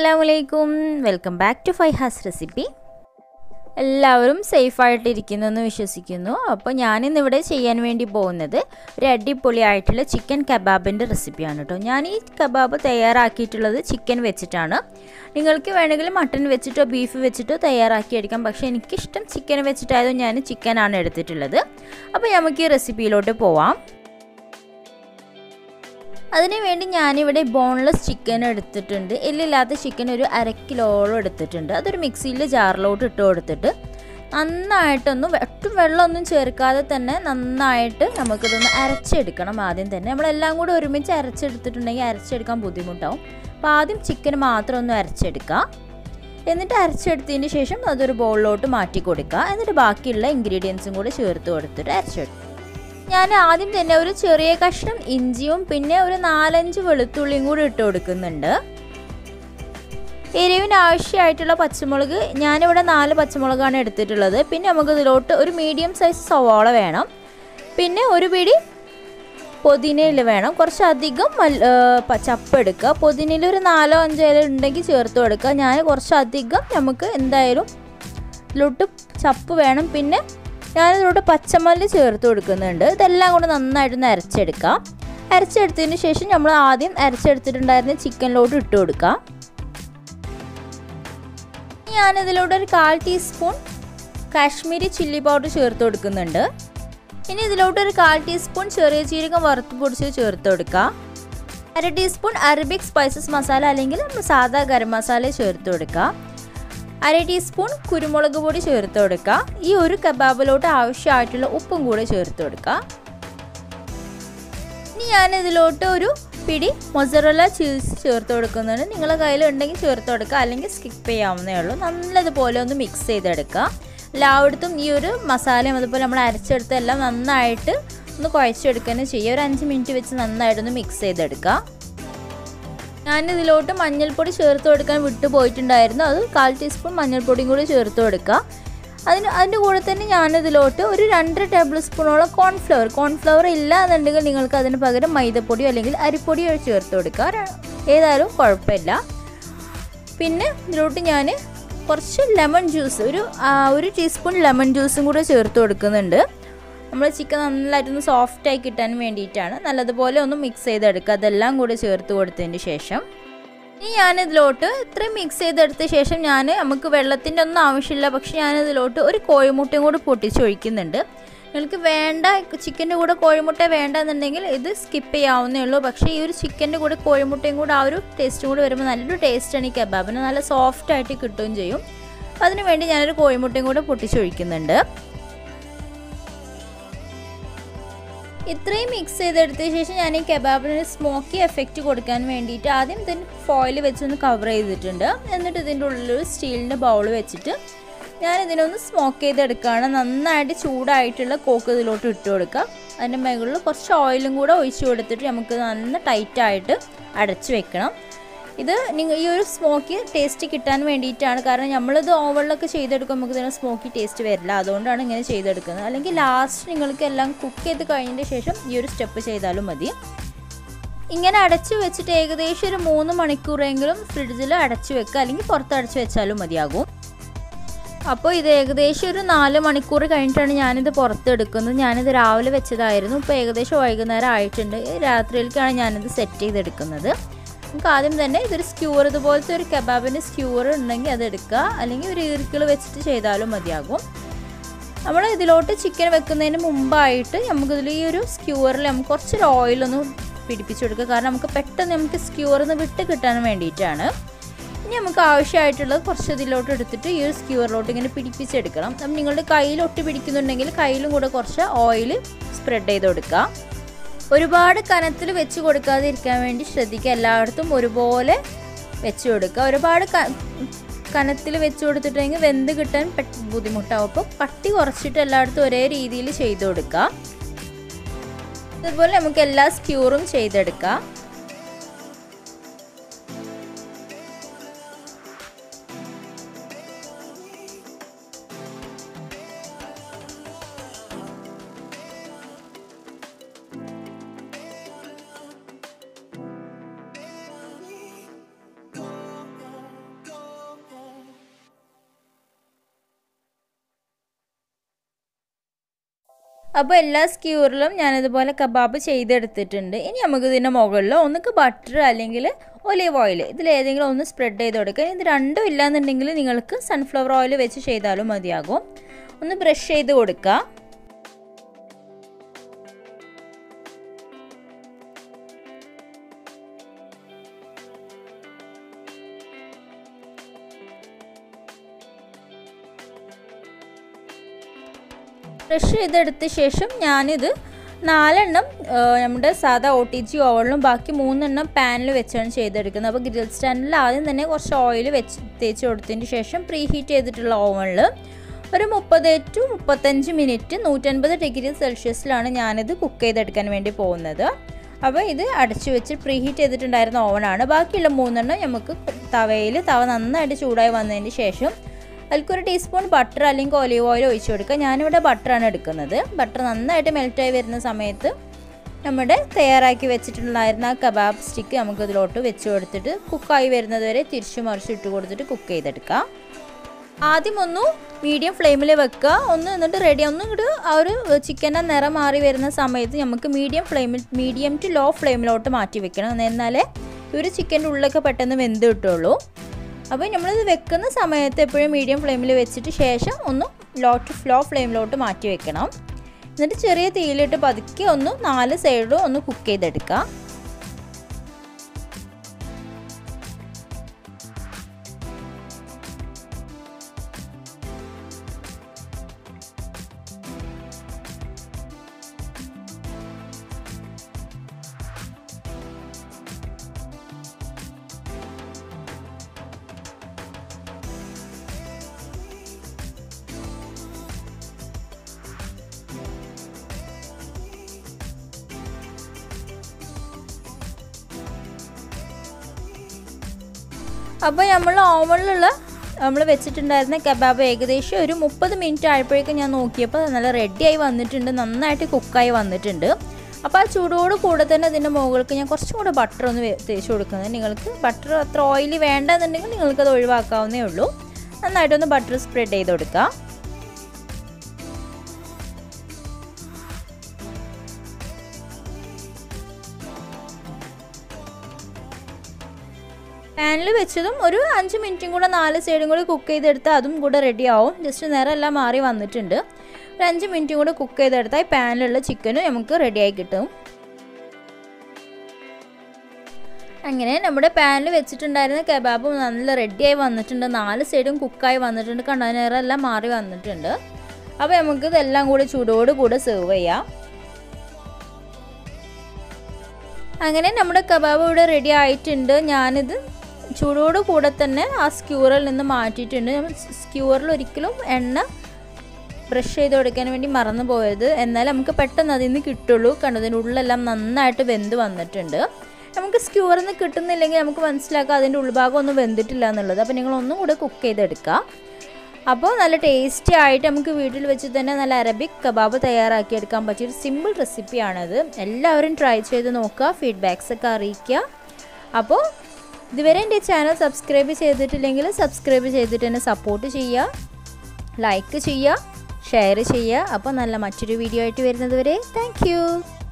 അസ്സലാമലൈക്കും welcome back to Faiha's recipe എല്ലാവരും സേഫായിട്ടിരിക്കുന്നു എന്ന് വിശ്വസിക്കുന്നു അപ്പോൾ ഞാനിന്നിവിടെ ചെയ്യാൻ വേണ്ടി പോകുന്നത് ഒരു അടിപൊളിയായിട്ടുള്ള ചിക്കൻ കബാബിൻ്റെ റെസിപ്പിയാണ് കേട്ടോ ഞാൻ ഈ കബാബ് തയ്യാറാക്കിയിട്ടുള്ളത് ചിക്കൻ വെച്ചിട്ടാണ് നിങ്ങൾക്ക് വേണമെങ്കിൽ മട്ടൺ വെച്ചിട്ടോ ബീഫ് വെച്ചിട്ടോ തയ്യാറാക്കിയെടുക്കാം പക്ഷേ എനിക്കിഷ്ടം ചിക്കൻ വെച്ചിട്ടായതുകൊണ്ട് ഞാൻ ചിക്കനാണ് എടുത്തിട്ടുള്ളത് അപ്പോൾ നമുക്ക് ഈ റെസിപ്പിയിലോട്ട് പോവാം അതിന് വേണ്ടി ഞാനിവിടെ ബോൺലെസ് ചിക്കൻ എടുത്തിട്ടുണ്ട് എല്ലില്ലാത്ത ചിക്കൻ ഒരു അര കിലോളം എടുത്തിട്ടുണ്ട് അതൊരു മിക്സിയിൽ ജാറിലോട്ട് ഇട്ട് കൊടുത്തിട്ട് നന്നായിട്ടൊന്നും ഒട്ടും വെള്ളമൊന്നും ചേർക്കാതെ തന്നെ നന്നായിട്ട് നമുക്കിതൊന്ന് അരച്ചെടുക്കണം ആദ്യം തന്നെ നമ്മളെല്ലാം കൂടി ഒരുമിച്ച് അരച്ചെടുത്തിട്ടുണ്ടെങ്കിൽ അരച്ചെടുക്കാൻ ബുദ്ധിമുട്ടാവും അപ്പോൾ ആദ്യം ചിക്കൻ മാത്രം ഒന്ന് അരച്ചെടുക്കുക എന്നിട്ട് അരച്ചെടുത്തതിന് ശേഷം അതൊരു ബൗളിലോട്ട് മാറ്റി കൊടുക്കുക എന്നിട്ട് ബാക്കിയുള്ള ഇൻഗ്രീഡിയൻസും കൂടി ചേർത്ത് കൊടുത്തിട്ട് അരച്ചെടുക്കുക ഞാൻ ആദ്യം തന്നെ ഒരു ചെറിയ കഷ്ണം ഇഞ്ചിയും പിന്നെ ഒരു നാലഞ്ച് വെളുത്തുള്ളിയും കൂടി ഇട്ട് കൊടുക്കുന്നുണ്ട് എരിവിന് ആവശ്യമായിട്ടുള്ള പച്ചമുളക് ഞാനിവിടെ നാല് പച്ചമുളകാണ് എടുത്തിട്ടുള്ളത് പിന്നെ നമുക്ക് ഇതിലോട്ട് ഒരു മീഡിയം സൈസ് സവാള വേണം പിന്നെ ഒരു പിടി പൊതിനയിൽ വേണം കുറച്ചധികം ചപ്പ് എടുക്കുക പൊതിനയിൽ ഒരു നാലോ അഞ്ചോ ഇല ഉണ്ടെങ്കിൽ ചേർത്ത് കൊടുക്കുക ഞാൻ കുറച്ചധികം നമുക്ക് എന്തായാലും ഇതിലോട്ട് ചപ്പ് വേണം പിന്നെ ഞാനിതിലോട്ട് പച്ചമല്ലി ചേർത്ത് കൊടുക്കുന്നുണ്ട് ഇതെല്ലാം കൂടെ നന്നായിട്ടൊന്ന് അരച്ചെടുക്കാം അരച്ചെടുത്തതിന് ശേഷം നമ്മൾ ആദ്യം അരച്ചെടുത്തിട്ടുണ്ടായിരുന്ന ചിക്കനിലോട്ട് ഇട്ട് കൊടുക്കാം ഞാനിതിലൂടെ ഒരു കാൽ ടീസ്പൂൺ കാശ്മീരി ചില്ലി പൗഡർ ചേർത്ത് കൊടുക്കുന്നുണ്ട് ഇനി ഇതിലോട്ട് ഒരു കാൽ ടീസ്പൂൺ ചെറിയ ജീരകം വറുത്ത് പൊടിച്ച് ചേർത്ത് കൊടുക്കുക അര ടീസ്പൂൺ അറബിക് സ്പൈസസ് മസാല അല്ലെങ്കിൽ നമ്മൾ സാധാ ഗരം മസാല ചേർത്ത് കൊടുക്കുക അര ടീസ്പൂൺ കുരുമുളക് പൊടി ചേർത്ത് കൊടുക്കുക ഈ ഒരു കബാബിലോട്ട് ആവശ്യമായിട്ടുള്ള ഉപ്പും കൂടെ ചേർത്ത് കൊടുക്കുക ഇനി ഞാൻ ഇതിലോട്ട് ഒരു പിടി മൊസറല ചീസ് ചേർത്ത് കൊടുക്കുന്നുണ്ട് നിങ്ങളുടെ കയ്യിൽ ഉണ്ടെങ്കിൽ ചേർത്ത് കൊടുക്കുക അല്ലെങ്കിൽ സ്കിപ്പ് ചെയ്യാവുന്നേ ഉള്ളൂ നല്ലതുപോലെ ഒന്ന് മിക്സ് ചെയ്തെടുക്കുക എല്ലായിടത്തും ഈ ഒരു മസാലയും അതുപോലെ നമ്മൾ അരച്ചെടുത്ത എല്ലാം നന്നായിട്ട് ഒന്ന് കുഴച്ചെടുക്കുകയും ചെയ്യുക ഒരു അഞ്ച് മിനിറ്റ് വെച്ച് നന്നായിട്ടൊന്ന് മിക്സ് ചെയ്തെടുക്കുക ഞാൻ ഇതിലോട്ട് മഞ്ഞൾപ്പൊടി ചേർത്ത് കൊടുക്കാൻ വിട്ടു പോയിട്ടുണ്ടായിരുന്നു അത് കാൽ ടീസ്പൂൺ മഞ്ഞൾപ്പൊടിയും കൂടി ചേർത്ത് കൊടുക്കുക അതിന് അതിൻ്റെ കൂടെ തന്നെ ഞാനിതിലോട്ട് ഒരു രണ്ടര ടേബിൾ സ്പൂണോളം കോൺഫ്ലവർ കോൺഫ്ലവർ ഇല്ല എന്നുണ്ടെങ്കിൽ നിങ്ങൾക്ക് അതിന് പകരം മൈദപ്പൊടിയോ അല്ലെങ്കിൽ അരിപ്പൊടിയോ ചേർത്ത് കൊടുക്കുക ഏതായാലും കുഴപ്പമില്ല പിന്നെ ഇതിലോട്ട് ഞാൻ കുറച്ച് ലെമൺ ജ്യൂസ് ഒരു ഒരു ടീസ്പൂൺ ലെമൺ ജ്യൂസും കൂടെ ചേർത്ത് കൊടുക്കുന്നുണ്ട് നമ്മൾ ചിക്കൻ നന്നായിട്ടൊന്ന് സോഫ്റ്റായി കിട്ടാൻ വേണ്ടിയിട്ടാണ് നല്ലതുപോലെ ഒന്ന് മിക്സ് ചെയ്തെടുക്കുക അതെല്ലാം കൂടി ചേർത്ത് കൊടുത്തതിന് ശേഷം ഇനി ഞാനിതിലോട്ട് ഇത്രയും മിക്സ് ചെയ്തെടുത്ത ശേഷം ഞാൻ നമുക്ക് വെള്ളത്തിൻ്റെ ഒന്നും ആവശ്യമില്ല പക്ഷേ ഞാനിതിലോട്ട് ഒരു കോഴിമുട്ടയും കൂടി പൊട്ടിച്ചൊഴിക്കുന്നുണ്ട് നിങ്ങൾക്ക് വേണ്ട ചിക്കൻ്റെ കൂടെ കോഴിമുട്ട വേണ്ട എന്നുണ്ടെങ്കിൽ ഇത് സ്കിപ്പ് ചെയ്യാവുന്നേ ഉള്ളൂ പക്ഷേ ഈ ഒരു ചിക്കൻ്റെ കൂടെ കോഴിമുട്ടയും കൂടെ ആ ഒരു ടേസ്റ്റും കൂടി വരുമ്പോൾ നല്ലൊരു ടേസ്റ്റാണ് ഈ കബാബിന് നല്ല സോഫ്റ്റായിട്ട് കിട്ടുകയും ചെയ്യും അതിന് വേണ്ടി ഞാനൊരു കോഴിമുട്ടയും കൂടെ പൊട്ടിച്ചൊഴിക്കുന്നുണ്ട് ഇത്രയും മിക്സ് ചെയ്തെടുത്ത ശേഷം ഞാൻ ഈ കബാബിന് സ്മോക്കി എഫക്റ്റ് കൊടുക്കാൻ വേണ്ടിയിട്ട് ആദ്യം ഇതിന് ഫോയിൽ വെച്ചൊന്ന് കവർ ചെയ്തിട്ടുണ്ട് എന്നിട്ട് ഇതിൻ്റെ ഉള്ളിലൊരു സ്റ്റീലിൻ്റെ ബൗൾ വെച്ചിട്ട് ഞാൻ ഇതിനൊന്ന് സ്മോക്ക് ചെയ്തെടുക്കുകയാണ് നന്നായിട്ട് ചൂടായിട്ടുള്ള കോക്ക് ഇതിലോട്ട് ഇട്ട് കൊടുക്കുക അതിൻ്റെ മുകളിൽ കുറച്ച് ഓയിലും കൂടെ ഒഴിച്ച് കൊടുത്തിട്ട് നമുക്ക് നല്ല ടൈറ്റായിട്ട് അടച്ചു വെക്കണം ഇത് നിങ്ങൾ ഈ ഒരു സ്മോക്കി ടേസ്റ്റ് കിട്ടാൻ വേണ്ടിയിട്ടാണ് കാരണം നമ്മളിത് ഓവണിലൊക്കെ ചെയ്തെടുക്കുമ്പോൾ നമുക്ക് ഇതിന് സ്മോക്കി ടേസ്റ്റ് വരില്ല അതുകൊണ്ടാണ് ഇങ്ങനെ ചെയ്തെടുക്കുന്നത് അല്ലെങ്കിൽ ലാസ്റ്റ് നിങ്ങൾക്ക് എല്ലാം കുക്ക് ചെയ്ത് കഴിഞ്ഞതിന് ശേഷം ഈ ഒരു സ്റ്റെപ്പ് ചെയ്താലും മതി ഇങ്ങനെ അടച്ചു വെച്ചിട്ട് ഏകദേശം ഒരു മൂന്ന് മണിക്കൂറെങ്കിലും ഫ്രിഡ്ജിൽ അടച്ചു വെക്കുക അല്ലെങ്കിൽ പുറത്ത് അടച്ചു വെച്ചാലും മതിയാകും അപ്പോൾ ഇത് ഏകദേശം ഒരു നാല് മണിക്കൂർ കഴിഞ്ഞിട്ടാണ് ഞാനിത് പുറത്തെടുക്കുന്നത് ഞാനിത് രാവിലെ വെച്ചതായിരുന്നു ഇപ്പോൾ ഏകദേശം വൈകുന്നേരം ആയിട്ടുണ്ട് രാത്രിയിലേക്കാണ് ഞാനിത് സെറ്റ് ചെയ്തെടുക്കുന്നത് നമുക്ക് ആദ്യം തന്നെ ഇതൊരു സ്ക്യൂർ ഇതുപോലത്തെ ഒരു കബാബിൻ്റെ സ്ക്യൂർ ഉണ്ടെങ്കിൽ അത് എടുക്കുക അല്ലെങ്കിൽ ഒരു ഈർക്കിൾ വെച്ചിട്ട് ചെയ്താലും മതിയാകും നമ്മൾ ഇതിലോട്ട് ചിക്കൻ വെക്കുന്നതിന് മുമ്പായിട്ട് നമുക്കിതിൽ ഈ ഒരു സ്ക്യൂറിൽ നമുക്ക് കുറച്ചൊരു ഓയിലൊന്ന് പിടിപ്പിച്ച് കൊടുക്കുക കാരണം നമുക്ക് പെട്ടെന്ന് നമുക്ക് സ്ക്യൂറിൽ നിന്ന് വിട്ട് കിട്ടാൻ വേണ്ടിയിട്ടാണ് ഇനി നമുക്ക് ആവശ്യമായിട്ടുള്ളത് കുറച്ച് ഇതിലോട്ട് എടുത്തിട്ട് ഈ ഒരു സ്ക്യൂറിലോട്ട് ഇങ്ങനെ പിടിപ്പിച്ചെടുക്കണം അപ്പം നിങ്ങളുടെ കയ്യിൽ ഒട്ടി പിടിക്കുന്നുണ്ടെങ്കിൽ കയ്യിലും കൂടെ കുറച്ച് ഓയിൽ സ്പ്രെഡ് ചെയ്ത് കൊടുക്കുക ഒരുപാട് കനത്തിൽ വെച്ച് കൊടുക്കാതിരിക്കാൻ വേണ്ടി ശ്രദ്ധിക്കുക എല്ലായിടത്തും ഒരുപോലെ വെച്ച് കൊടുക്കുക ഒരുപാട് കനത്തിൽ വെച്ച് കൊടുത്തിട്ടുണ്ടെങ്കിൽ വെന്ത് കിട്ടാൻ ബുദ്ധിമുട്ടാവും അപ്പോൾ കട്ടി കുറച്ചിട്ട് എല്ലായിടത്തും ഒരേ രീതിയിൽ ചെയ്ത് കൊടുക്കുക അതുപോലെ നമുക്ക് എല്ലാ സ്ക്യൂറും ചെയ്തെടുക്കാം അപ്പോൾ എല്ലാ സ്ക്യൂറിലും ഞാനിതുപോലെ കബാബ് ചെയ്തെടുത്തിട്ടുണ്ട് ഇനി നമുക്ക് ഇതിൻ്റെ മുകളിൽ ഒന്നുക്ക് ബട്ടർ അല്ലെങ്കിൽ ഒലീവ് ഓയിൽ ഇതിലേതെങ്കിലും ഒന്ന് സ്പ്രെഡ് ചെയ്ത് കൊടുക്കുക ഇത് രണ്ടും ഇല്ലാന്നുണ്ടെങ്കിൽ നിങ്ങൾക്ക് സൺഫ്ലവർ ഓയിൽ വെച്ച് ചെയ്താലും മതിയാകും ഒന്ന് ബ്രഷ് ചെയ്ത് കൊടുക്കുക ബ്രഷ് ചെയ്തെടുത്ത ശേഷം ഞാനിത് നാലെണ്ണം നമ്മുടെ സാധാ ഒ ടി ജി ഓവനിലും ബാക്കി മൂന്നെണ്ണം പാനിൽ വെച്ചാണ് ചെയ്തെടുക്കുന്നത് അപ്പോൾ ഗ്രിൽ സ്റ്റാൻഡിൽ ആദ്യം തന്നെ കുറച്ച് ഓയിൽ വെച്ച് തേച്ച് കൊടുത്തതിന് ശേഷം പ്രീ ഹീറ്റ് ചെയ്തിട്ടുള്ള ഓവനിൽ ഒരു മുപ്പത് ടു മുപ്പത്തഞ്ച് മിനിറ്റ് നൂറ്റൻപത് ഡിഗ്രി സെൽഷ്യസിലാണ് ഞാനിത് കുക്ക് ചെയ്തെടുക്കാൻ വേണ്ടി പോകുന്നത് അപ്പോൾ ഇത് അടച്ചു വെച്ച് പ്രീ ഹീറ്റ് ചെയ്തിട്ടുണ്ടായിരുന്ന ഓവനാണ് ബാക്കിയുള്ള മൂന്നെണ്ണം നമുക്ക് തവയിൽ തവ നന്നായിട്ട് ചൂടായി വന്നതിന് ശേഷം അതിൽക്കൊരു ടീസ്പൂൺ ബട്ടർ അല്ലെങ്കിൽ ഒലീവ് ഓയിൽ ഒഴിച്ചു കൊടുക്കുക ഞാനിവിടെ ബട്ടറാണ് എടുക്കുന്നത് ബട്ടർ നന്നായിട്ട് മെൽറ്റായി വരുന്ന സമയത്ത് നമ്മുടെ തയ്യാറാക്കി വെച്ചിട്ടുണ്ടായിരുന്ന ആ കബാബ് സ്റ്റിക്ക് നമുക്ക് ഇതിലോട്ട് വെച്ച് കൊടുത്തിട്ട് കുക്കായി വരുന്നത് വരെ തിരിച്ചു മറിച്ച് ഇട്ട് കൊടുത്തിട്ട് കുക്ക് ചെയ്തെടുക്കാം ആദ്യം ഒന്ന് മീഡിയം ഫ്ലെയിമിൽ വെക്കുക ഒന്ന് എന്നിട്ട് റെഡി ഒന്ന് ഇങ്ങോട്ട് ആ ഒരു ചിക്കൻ്റെ നിറം മാറി വരുന്ന സമയത്ത് നമുക്ക് മീഡിയം ഫ്ലെയിമിൽ മീഡിയം ടു ലോ ഫ്ലെയിമിലോട്ട് മാറ്റി വെക്കണം എന്നാലേ ഒരു ചിക്കൻ്റെ ഉള്ളിലൊക്കെ പെട്ടെന്ന് വെന്ത് കിട്ടുള്ളൂ അപ്പോൾ നമ്മളിത് വെക്കുന്ന സമയത്ത് എപ്പോഴും മീഡിയം ഫ്ലെയിമിൽ വെച്ചിട്ട് ശേഷം ഒന്ന് ലോ ടു ലോ ഫ്ലെയിമിലോട്ട് മാറ്റി വെക്കണം എന്നിട്ട് ചെറിയ തീയിലിട്ട് പതുക്കെ ഒന്ന് നാല് സൈഡും ഒന്ന് കുക്ക് ചെയ്തെടുക്കാം അപ്പോൾ നമ്മൾ ഓവനിലുള്ള നമ്മൾ വെച്ചിട്ടുണ്ടായിരുന്ന കബാബ് ഏകദേശം ഒരു മുപ്പത് മിനിറ്റ് ആയപ്പോഴേക്കും ഞാൻ നോക്കിയപ്പോൾ നല്ല റെഡിയായി വന്നിട്ടുണ്ട് നന്നായിട്ട് കുക്കായി വന്നിട്ടുണ്ട് അപ്പോൾ ആ ചൂടോട് കൂടെ തന്നെ അതിൻ്റെ മുകൾക്ക് ഞാൻ കുറച്ചും കൂടെ ബട്ടർ ഒന്ന് തേച്ച് കൊടുക്കുന്നത് നിങ്ങൾക്ക് ബട്ടർ അത്ര ഓയിലി വേണ്ടെന്നുണ്ടെങ്കിൽ നിങ്ങൾക്കത് ഒഴിവാക്കാവുന്നേ ഉള്ളൂ നന്നായിട്ടൊന്ന് ബട്ടർ സ്പ്രെഡ് ചെയ്ത് കൊടുക്കുക പാനിൽ വെച്ചതും ഒരു അഞ്ച് മിനിറ്റും കൂടെ നാല് സൈഡും കൂടി കുക്ക് ചെയ്തെടുത്താൽ അതും കൂടെ റെഡി ആവും ജസ്റ്റ് നിറമെല്ലാം മാറി വന്നിട്ടുണ്ട് ഒരു അഞ്ച് മിനിറ്റും കൂടെ കുക്ക് ചെയ്തെടുത്താൽ ഈ പാനിലുള്ള ചിക്കനും നമുക്ക് റെഡിയായി കിട്ടും അങ്ങനെ നമ്മുടെ പാനിൽ വെച്ചിട്ടുണ്ടായിരുന്ന കബാബ് നല്ല റെഡിയായി വന്നിട്ടുണ്ട് നാല് സൈഡും കുക്കായി വന്നിട്ടുണ്ട് കണ്ടോ നിറമെല്ലാം മാറി വന്നിട്ടുണ്ട് അപ്പോൾ നമുക്ക് ഇതെല്ലാം കൂടി ചൂടോട് കൂടെ സെർവ് ചെയ്യാം അങ്ങനെ നമ്മുടെ കബാബ് ഇവിടെ റെഡി ആയിട്ടുണ്ട് ഞാനിത് ചൂടോട് കൂടെ തന്നെ ആ സ്ക്യൂറിൽ നിന്ന് മാറ്റിയിട്ടുണ്ട് സ്ക്യൂറിൽ ഒരിക്കലും എണ്ണ ബ്രഷ് ചെയ്ത് കൊടുക്കാൻ വേണ്ടി മറന്നു പോയത് എന്നാൽ നമുക്ക് പെട്ടെന്ന് അതിൽ നിന്ന് കിട്ടുള്ളൂ കണ്ടതിൻ്റെ ഉള്ളെല്ലാം നന്നായിട്ട് വെന്ത് വന്നിട്ടുണ്ട് നമുക്ക് സ്ക്യൂറിൽ നിന്ന് കിട്ടുന്നില്ലെങ്കിൽ നമുക്ക് മനസ്സിലാക്കാം അതിൻ്റെ ഉൾഭാഗം ഒന്നും വെന്തിട്ടില്ല എന്നുള്ളത് അപ്പോൾ നിങ്ങൾ ഒന്നും കൂടെ കുക്ക് ചെയ്തെടുക്കുക അപ്പോൾ നല്ല ടേസ്റ്റി ആയിട്ട് നമുക്ക് വീട്ടിൽ വെച്ച് തന്നെ നല്ല അറബിക് കബാബ് തയ്യാറാക്കിയെടുക്കാൻ പറ്റിയ ഒരു സിമ്പിൾ റെസിപ്പിയാണത് എല്ലാവരും ട്രൈ ചെയ്ത് നോക്കുക ഫീഡ്ബാക്സ് ഒക്കെ അറിയിക്കുക അപ്പോൾ ഇതുവരെ എൻ്റെ ചാനൽ സബ്സ്ക്രൈബ് ചെയ്തിട്ടില്ലെങ്കിൽ സബ്സ്ക്രൈബ് ചെയ്തിട്ട് എന്നെ സപ്പോർട്ട് ചെയ്യുക ലൈക്ക് ചെയ്യുക ഷെയർ ചെയ്യുക അപ്പോൾ നല്ല മറ്റൊരു വീഡിയോ ആയിട്ട് വരുന്നത് വരെ താങ്ക്